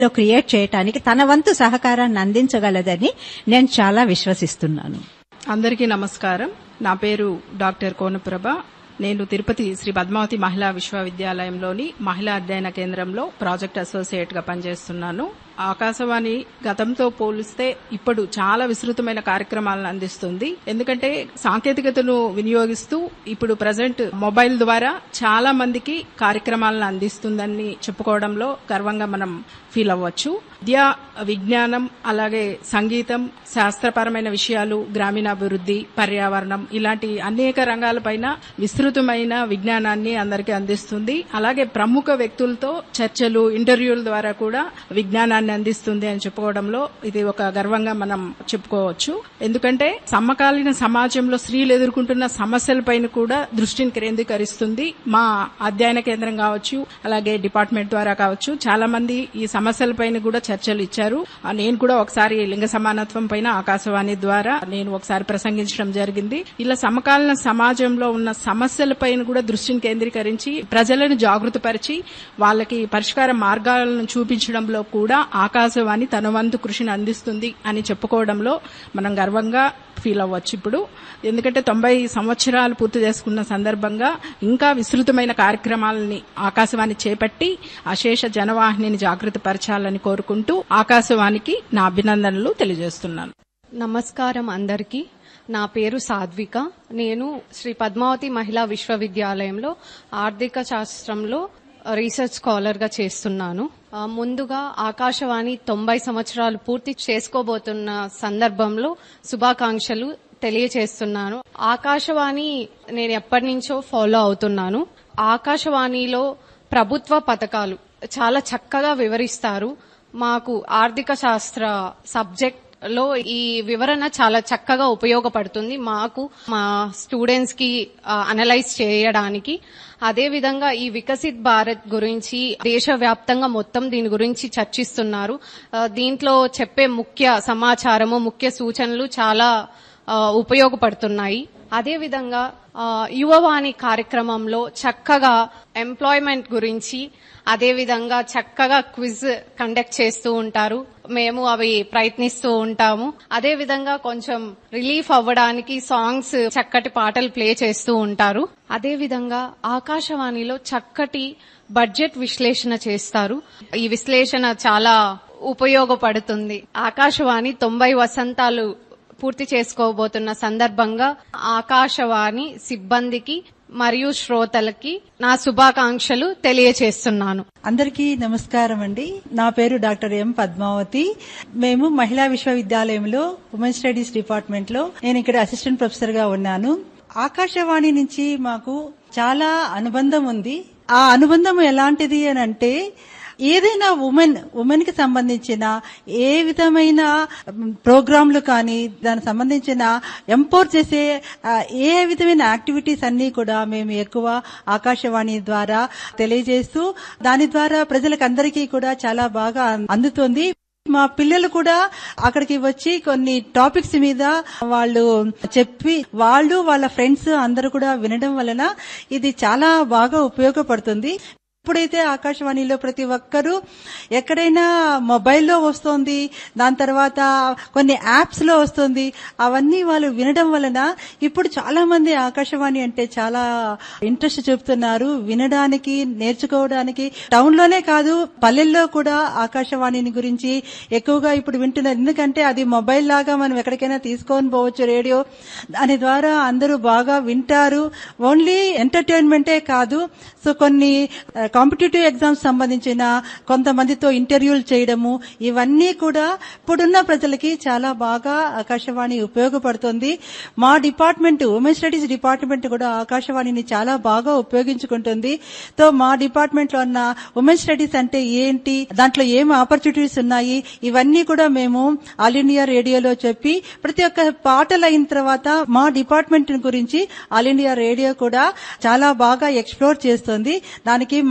లో క్రియేట్ చేయటానికి తన వంతు సహకారాన్ని అందించగలదని నేను చాలా విశ్వసిస్తున్నాను అందరికీ నమస్కారం నా పేరు డాక్టర్ కోనప్రభ నేను తిరుపతి శ్రీ పద్మావతి మహిళా విశ్వవిద్యాలయంలోని మహిళా అధ్యయన కేంద్రంలో ప్రాజెక్ట్ అసోసియేట్ గా పనిచేస్తున్నాను ఆకాశవాణి గతంతో పోలిస్తే ఇప్పుడు చాలా విస్తృతమైన కార్యక్రమాలను అందిస్తుంది ఎందుకంటే సాంకేతికతను వినియోగిస్తూ ఇప్పుడు ప్రజెంట్ మొబైల్ ద్వారా చాలా మందికి కార్యక్రమాలను అందిస్తుందని చెప్పుకోవడంలో గర్వంగా మనం ఫీల్ అవ్వచ్చు విద్య విజ్ఞానం అలాగే సంగీతం శాస్త్రపరమైన విషయాలు గ్రామీణాభివృద్ధి పర్యావరణం ఇలాంటి అనేక రంగాలపైన విస్తృతమైన విజ్ఞానాన్ని అందరికీ అందిస్తుంది అలాగే ప్రముఖ వ్యక్తులతో చర్చలు ఇంటర్వ్యూల ద్వారా కూడా విజ్ఞానాన్ని అందిస్తుంది అని చెప్పుకోవడంలో ఇది ఒక గర్వంగా మనం చెప్పుకోవచ్చు ఎందుకంటే సమకాలీన సమాజంలో స్త్రీలు ఎదుర్కొంటున్న సమస్యలపైన కూడా దృష్టిని కేంద్రీకరిస్తుంది మా అధ్యయన కేంద్రం కావచ్చు అలాగే డిపార్ట్మెంట్ ద్వారా కావచ్చు చాలా మంది ఈ సమస్యలపైన కూడా చర్చలు ఇచ్చారు ఆ, నేను కూడా ఒకసారి లింగ సమానత్వం పైన ఆకాశవాణి ద్వారా నేను ఒకసారి ప్రసంగించడం జరిగింది ఇలా సమకాలీన సమాజంలో ఉన్న సమస్యలపైన కూడా దృష్టిని కేంద్రీకరించి ప్రజలను జాగృతపరిచి వాళ్ళకి పరిష్కార మార్గాలను చూపించడంలో కూడా ఆకాశవాణి తన వంతు కృషిని అందిస్తుంది అని చెప్పుకోవడంలో మనం గర్వంగా ఫీల్ అవ్వచ్చు ఇప్పుడు ఎందుకంటే తొంభై సంవత్సరాలు పూర్తి చేసుకున్న సందర్భంగా ఇంకా విస్తృతమైన కార్యక్రమాలని ఆకాశవాణి చేపట్టి అశేష జనవాహినిని జాగృతపరచాలని కోరుకుంటూ ఆకాశవాణికి నా అభినందనలు తెలియజేస్తున్నాను నమస్కారం అందరికీ నా పేరు సాధ్విక నేను శ్రీ పద్మావతి మహిళా విశ్వవిద్యాలయంలో ఆర్థిక శాస్త్రంలో రీసెర్చ్ స్కాలర్ గా చేస్తున్నాను ఆ, ముందుగా ఆకాశవాణి తొంభై సంవత్సరాలు పూర్తి చేసుకోబోతున్న సందర్భంలో శుభాకాంక్షలు తెలియచేస్తున్నాను ఆకాశవాణి నేను ఎప్పటి నుంచో ఫాలో అవుతున్నాను ఆకాశవాణిలో ప్రభుత్వ పథకాలు చాలా చక్కగా వివరిస్తారు మాకు ఆర్థిక శాస్త్ర సబ్జెక్ట్ లో ఈ వివరణ చాలా చక్కగా ఉపయోగపడుతుంది మాకు మా స్టూడెంట్స్ కి అనలైజ్ చేయడానికి అదే విధంగా ఈ వికసిత్ భారత్ గురించి దేశవ్యాప్తంగా మొత్తం దీని గురించి చర్చిస్తున్నారు ఆ, దీంట్లో చెప్పే ముఖ్య సమాచారము ముఖ్య సూచనలు చాలా ఆ, ఉపయోగపడుతున్నాయి అదే విధంగా ఆ, యువవాణి కార్యక్రమంలో చక్కగా ఎంప్లాయ్మెంట్ గురించి అదే విధంగా చక్కగా క్విజ్ కండక్ట్ చేస్తూ ఉంటారు మేము అవి ప్రయత్నిస్తూ ఉంటాము అదే విధంగా కొంచెం రిలీఫ్ అవ్వడానికి సాంగ్స్ చక్కటి పాటలు ప్లే చేస్తూ ఉంటారు అదే విధంగా ఆకాశవాణిలో చక్కటి బడ్జెట్ విశ్లేషణ చేస్తారు ఈ విశ్లేషణ చాలా ఉపయోగపడుతుంది ఆకాశవాణి తొంభై వసంతాలు పూర్తి చేసుకోబోతున్న సందర్భంగా ఆకాశవాణి సిబ్బందికి మరియు శ్రోతలకి నా శుభాకాంక్షలు తెలియచేస్తున్నాను అందరికీ నమస్కారం అండి నా పేరు డాక్టర్ ఎం పద్మావతి మేము మహిళా విశ్వవిద్యాలయంలో ఉమెన్ స్టడీస్ డిపార్ట్మెంట్ లో నేను ఇక్కడ అసిస్టెంట్ ప్రొఫెసర్ గా ఉన్నాను ఆకాశవాణి నుంచి మాకు చాలా అనుబంధం ఉంది ఆ అనుబంధం ఎలాంటిది అని అంటే ఏదైనా ఉమెన్ ఉమెన్ కి సంబంధించిన ఏ విధమైన ప్రోగ్రాంలు కానీ దానికి సంబంధించిన ఎంపోర్ చేసే ఆ, ఏ విధమైన యాక్టివిటీస్ అన్ని కూడా మేము ఎక్కువ ఆకాశవాణి ద్వారా తెలియజేస్తూ దాని ద్వారా ప్రజలకు అందరికీ కూడా చాలా బాగా అందుతుంది మా పిల్లలు కూడా అక్కడికి వచ్చి కొన్ని టాపిక్స్ మీద వాళ్ళు చెప్పి వాళ్ళు వాళ్ళ ఫ్రెండ్స్ అందరూ కూడా వినడం వలన ఇది చాలా బాగా ఉపయోగపడుతుంది ఇప్పుడైతే ఆకాశవాణిలో ప్రతి ఒక్కరూ ఎక్కడైనా మొబైల్లో వస్తుంది దాని తర్వాత కొన్ని యాప్స్ లో వస్తుంది అవన్నీ వాళ్ళు వినడం వలన ఇప్పుడు చాలా మంది ఆకాశవాణి అంటే చాలా ఇంట్రెస్ట్ చూపుతున్నారు వినడానికి నేర్చుకోవడానికి టౌన్ లోనే కాదు పల్లెల్లో కూడా ఆకాశవాణిని గురించి ఎక్కువగా ఇప్పుడు వింటున్నారు ఎందుకంటే అది మొబైల్ లాగా మనం ఎక్కడికైనా తీసుకొని పోవచ్చు రేడియో దాని ద్వారా అందరూ బాగా వింటారు ఓన్లీ ఎంటర్టైన్మెంటే కాదు సో కొన్ని కాంపిటేటివ్ ఎగ్జామ్స్ సంబంధించిన కొంతమందితో ఇంటర్వ్యూలు చేయడము ఇవన్నీ కూడా ఇప్పుడున్న ప్రజలకి చాలా బాగా ఆకాశవాణి ఉపయోగపడుతుంది మా డిపార్ట్మెంట్ ఉమెన్ స్టడీస్ డిపార్ట్మెంట్ కూడా ఆకాశవాణిని చాలా బాగా ఉపయోగించుకుంటుంది సో మా డిపార్ట్మెంట్ లో ఉన్న ఉమెన్ స్టడీస్ అంటే ఏంటి దాంట్లో ఏం ఆపర్చునిటీస్ ఉన్నాయి ఇవన్నీ కూడా మేము ఆల్ ఇండియా రేడియోలో చెప్పి ప్రతి ఒక్క పాటలు అయిన తర్వాత మా డిపార్ట్మెంట్ గురించి ఆల్ ఇండియా రేడియో కూడా చాలా బాగా ఎక్స్ప్లోర్ చేస్తుంది దానికి మా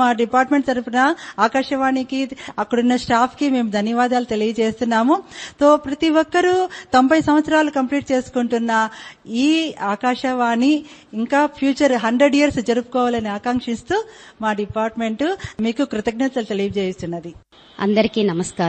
డిపార్ట్మెంట్ తరఫున ఆకాశవాణికి అక్కడున్న స్టాఫ్ కి మేము ధన్యవాదాలు తెలియజేస్తున్నాము తో ప్రతి ఒక్కరూ తొంభై సంవత్సరాలు కంప్లీట్ చేసుకుంటున్న ఈ ఆకాశవాణి ఇంకా ఫ్యూచర్ హండ్రెడ్ ఇయర్స్ జరుపుకోవాలని ఆకాంక్షిస్తూ మా డిపార్ట్మెంట్ మీకు కృతజ్ఞతలు తెలియజేస్తున్నది అందరికీ నమస్కారం